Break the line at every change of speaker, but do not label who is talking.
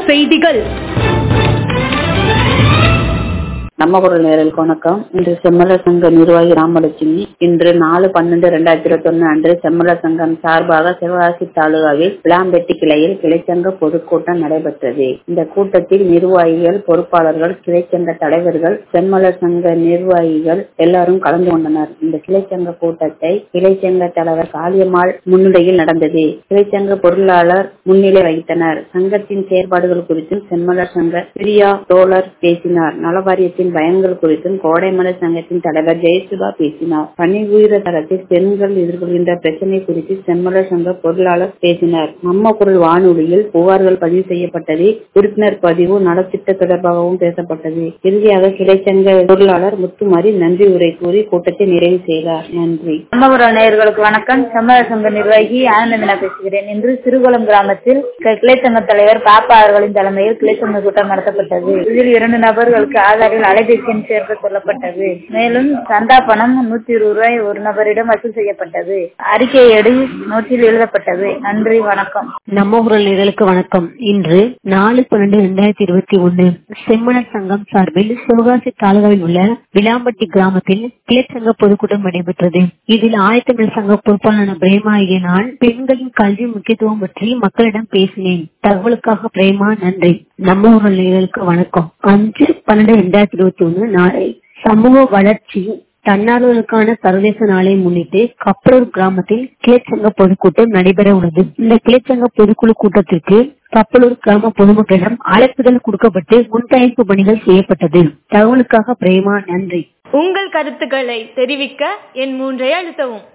செய்திகள்
நம்ம குரல் நேரலுக்கு வணக்கம் இன்று செம்மலர் சங்க நிர்வாகி ராமலட்சுமி இன்று நாலு பன்னெண்டு ரெண்டாயிரத்தி இருபத்தி ஒன்னு அன்று செம்மலர் சங்கம் சார்பாக சிவகாசி தாலுகாவில் விளாம்பெட்டி கிளையில் கிளைச்சங்க பொதுக்கூட்டம் நடைபெற்றது இந்த கூட்டத்தில் நிர்வாகிகள் பொறுப்பாளர்கள் கிளைச்சங்க தலைவர்கள் செம்மலர் சங்க நிர்வாகிகள் எல்லாரும் கலந்து கொண்டனர் இந்த கிளைச்சங்க கூட்டத்தை கிளைச்சங்க தலைவர் காளியம்மாள் முன்னிலையில் நடந்தது கிளைச்சங்க பொருளாளர் முன்னிலை வகித்தனர் சங்கத்தின் செயற்பாடுகள் குறித்தும் செம்மலர் சங்க பிரியா தோழர் பேசினார் நலவாரியத்தின் பயன்கள் குறித்தும் கோடைமலை சங்கத்தின் தலைவர் ஜெயசுபா பேசினார் பணி உயிர தரத்தில் பெண்கள் எதிர்கொள்கின்ற பிரச்சனை குறித்து செம்மலர் சங்க பொருளாளர் பேசினார் நம்ம குரல் வானொலியில் புகார்கள் பதிவு செய்யப்பட்டது உறுப்பினர் பதிவு நலத்திட்ட தொடர்பாகவும் பேசப்பட்டது இறுதியாக கிளைச்சங்க பொருளாளர் முத்துமாரி நன்றி உரை கூறி கூட்டத்தை நிறைவு செய்தார் நன்றி
நம்மபுரம் நேயர்களுக்கு வணக்கம் சம்மர சங்க நிர்வாகி ஆனந்தமினா பேசுகிறேன் இன்று சிறுகுளம் கிராமத்தில் கிளைச்சங்க தலைவர் பாப்பா அவர்களின் தலைமையில் கிளைச்சங்க கூட்டம் நடத்தப்பட்டது இதில் இரண்டு நபர்களுக்கு ஆதாரில் அலைபேசி எண் சேர்க்க சொல்லப்பட்டது மேலும் சந்தா பணம் நூத்தி இருபது ரூபாய் ஒரு நபரிடம் வசூல் செய்யப்பட்டது அறிக்கை எடு நோட்டில் எழுதப்பட்டது நன்றி வணக்கம்
நம்ம குரல் நிரலுக்கு வணக்கம் இன்று நாலு பன்னெண்டு ரெண்டாயிரத்தி இருபத்தி ஒன்னு செம்மணர் சங்கம் சார்பில் சிவகாசி தாலுகாவில் உள்ள விளாம்பட்டி கிராமத்தில் கிளைச்சங்க பொதுக்கூட்டம் நடைபெற்றது இதில் ஆயத்தமிழ் சங்க பொறுப்பாளரான பிரேமா ஆகிய நான் பெண்களின் கல்வி முக்கியத்துவம் பற்றி மக்களிடம் பேசினேன் தகவலுக்காக பிரேமா நன்றி நம்ம குரல் நிரலுக்கு வணக்கம் அஞ்சு பன்னெண்டு ரெண்டாயிரத்தி இருபத்தி ஒன்னு நாளை சமூக வளர்ச்சி தன்னார்வலுக்கான சர்வதேச நாளை முன்னிட்டு கப்பலூர் கிராமத்தில் கிளைச்சங்க பொதுக்கூட்டம் நடைபெற உள்ளது இந்த கிளைச்சங்க பொதுக்குழு கூட்டத்திற்கு கப்பலூர் கிராம பொதுமக்களிடம் அழைப்புதல் கொடுக்கப்பட்டு முன்தயாரிப்பு பணிகள் செய்யப்பட்டது தகவலுக்காக பிரேமா நன்றி
உங்கள் கருத்துக்களை தெரிவிக்க என் மூன்றை அழுத்தவும்